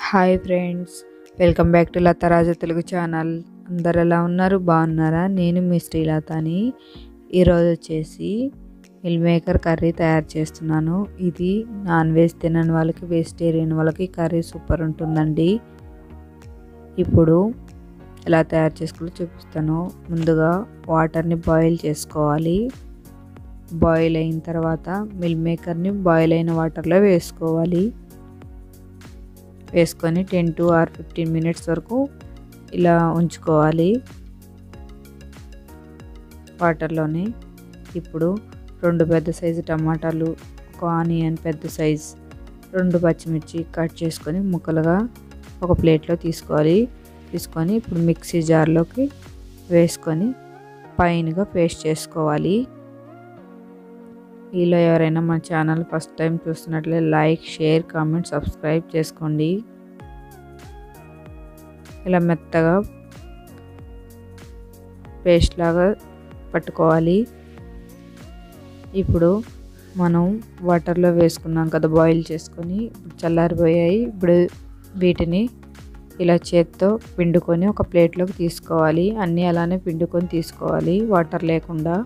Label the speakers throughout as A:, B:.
A: hi friends welcome back to Latharaju Telugu channel అందరు ఎలా ఉన్నారు బాగున్నారా నేను మీ శ్రీలతని ఈరోజు వచ్చేసి మిల్ మేకర్ కర్రీ తయారు చేస్తున్నాను ఇది నాన్ వెజ్ తినని వాళ్ళకి వెజిటేరియన్ వాళ్ళకి కర్రీ సూపర్ ఉంటుందండి ఇప్పుడు ఎలా తయారు చేసుకోవాలో చూపిస్తాను ముందుగా వాటర్ని బాయిల్ చేసుకోవాలి బాయిల్ అయిన తర్వాత మిల్ మేకర్ని బాయిల్ అయిన వాటర్లో వేసుకోవాలి వేసుకొని ten to or fifteen minutes వరకు ఇలా ఉంచుకోవాలి వాటర్లోనే ఇప్పుడు రెండు పెద్ద సైజు టమాటాలు ఒక ఆనియన్ పెద్ద సైజ్ రెండు పచ్చిమిర్చి కట్ చేసుకొని ముక్కలుగా ఒక ప్లేట్లో తీసుకోవాలి తీసుకొని ఇప్పుడు మిక్సీ జార్లోకి వేసుకొని పైనగా పేస్ట్ చేసుకోవాలి ఈలో ఎవరైనా మన ఛానల్ ఫస్ట్ టైం చూస్తున్నట్లే లైక్ షేర్ కామెంట్ సబ్స్క్రైబ్ చేసుకోండి ఇలా మెత్తగా పేస్ట్ లాగా పట్టుకోవాలి ఇప్పుడు మనం వాటర్లో వేసుకున్నాం కదా బాయిల్ చేసుకొని చల్లారిపోయాయి ఇప్పుడు వీటిని ఇలా చేత్తో పిండుకొని ఒక ప్లేట్లోకి తీసుకోవాలి అన్నీ అలానే పిండుకొని తీసుకోవాలి వాటర్ లేకుండా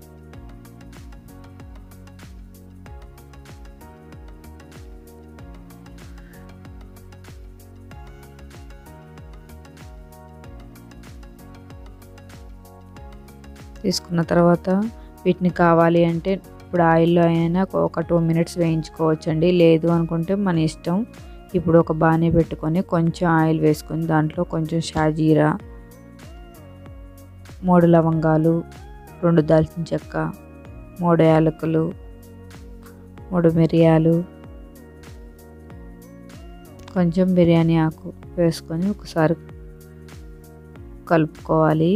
A: తీసుకున్న తర్వాత వీటిని కావాలి అంటే ఇప్పుడు ఆయిల్లో అయినా ఒక టూ మినిట్స్ వేయించుకోవచ్చండి లేదు అనుకుంటే మన ఇష్టం ఇప్పుడు ఒక బాణీ పెట్టుకొని కొంచెం ఆయిల్ వేసుకొని దాంట్లో కొంచెం షాజీరా మూడు లవంగాలు రెండు దాల్చిన చెక్క మూడు యాలకులు మూడు మిరియాలు కొంచెం బిర్యానీ ఆకు వేసుకొని ఒకసారి కలుపుకోవాలి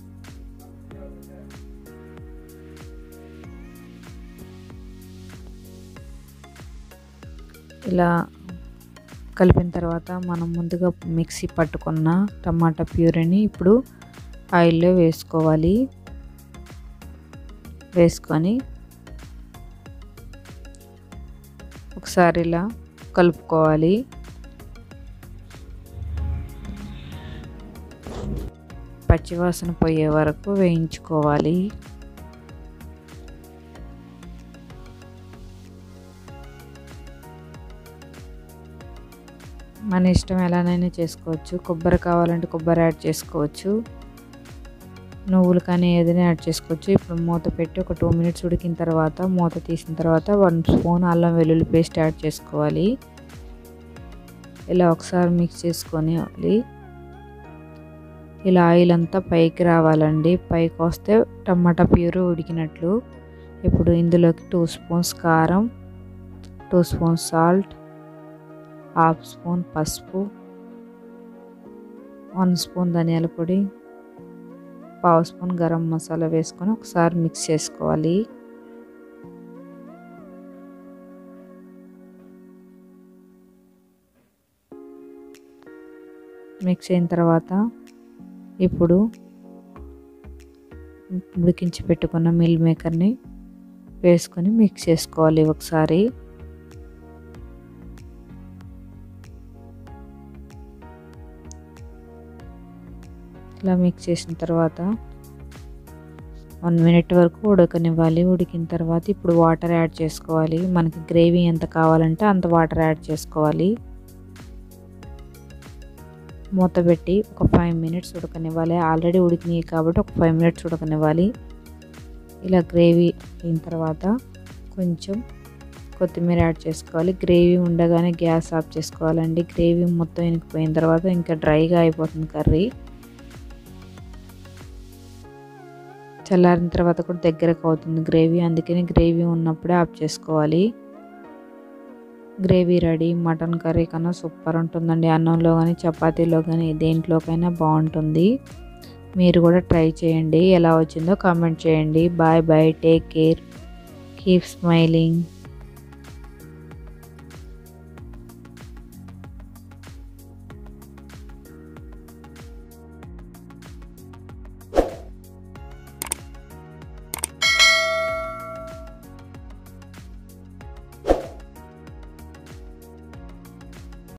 A: ఇలా కలిపిన తర్వాత మనం ముందుగా మిక్సీ పట్టుకున్న టమాటా ప్యూరీని ఇప్పుడు ఆయిల్లో వేసుకోవాలి వేసుకొని ఒకసారి ఇలా కలుపుకోవాలి పచ్చివాసన పోయే వరకు వేయించుకోవాలి మన ఇష్టం ఎలానైనా చేసుకోవచ్చు కొబ్బరి కావాలంటే కొబ్బరి యాడ్ చేసుకోవచ్చు నువ్వులు కానీ ఏదైనా యాడ్ చేసుకోవచ్చు ఇప్పుడు మూత పెట్టి ఒక టూ మినిట్స్ ఉడికిన తర్వాత మూత తీసిన తర్వాత వన్ స్పూన్ అల్లం వెల్లుల్లి పేస్ట్ యాడ్ చేసుకోవాలి ఇలా ఒకసారి మిక్స్ చేసుకొని ఇలా ఆయిల్ అంతా పైకి రావాలండి పైకి వస్తే టమాటా ప్యూర్ ఉడికినట్లు ఇప్పుడు ఇందులోకి టూ స్పూన్స్ కారం two spoons salt half spoon పసుపు వన్ స్పూన్ ధనియాల పొడి పావు స్పూన్ గరం మసాలా వేసుకొని ఒకసారి మిక్స్ చేసుకోవాలి మిక్స్ అయిన తర్వాత ఇప్పుడు ఉడికించి పెట్టుకున్న మిల్ మేకర్ని వేసుకొని మిక్స్ చేసుకోవాలి ఒకసారి ఇలా మిక్స్ చేసిన తర్వాత వన్ మినిట్ వరకు ఉడకనివ్వాలి ఉడికిన తర్వాత ఇప్పుడు వాటర్ యాడ్ చేసుకోవాలి మనకి గ్రేవీ ఎంత కావాలంటే అంత వాటర్ యాడ్ చేసుకోవాలి మూత పెట్టి ఒక ఫైవ్ మినిట్స్ ఉడకనివ్వాలి ఆల్రెడీ ఉడికినాయి కాబట్టి ఒక ఫైవ్ మినిట్స్ ఉడకనివ్వాలి ఇలా గ్రేవీ అయిన తర్వాత కొంచెం కొత్తిమీర యాడ్ చేసుకోవాలి గ్రేవీ ఉండగానే గ్యాస్ ఆఫ్ చేసుకోవాలండి గ్రేవీ మొత్తం ఇనికిపోయిన తర్వాత ఇంకా డ్రైగా అయిపోతుంది కర్రీ చల్లారిన తర్వాత కూడా దగ్గరకు అవుతుంది గ్రేవీ అందుకని గ్రేవీ ఉన్నప్పుడే ఆఫ్ చేసుకోవాలి గ్రేవీ రెడీ మటన్ కర్రీ కన్నా సూపర్ ఉంటుందండి అన్నంలో కానీ చపాతీలో కానీ దేంట్లోకైనా బాగుంటుంది మీరు కూడా ట్రై చేయండి ఎలా వచ్చిందో కామెంట్ చేయండి bye bye take care keep smiling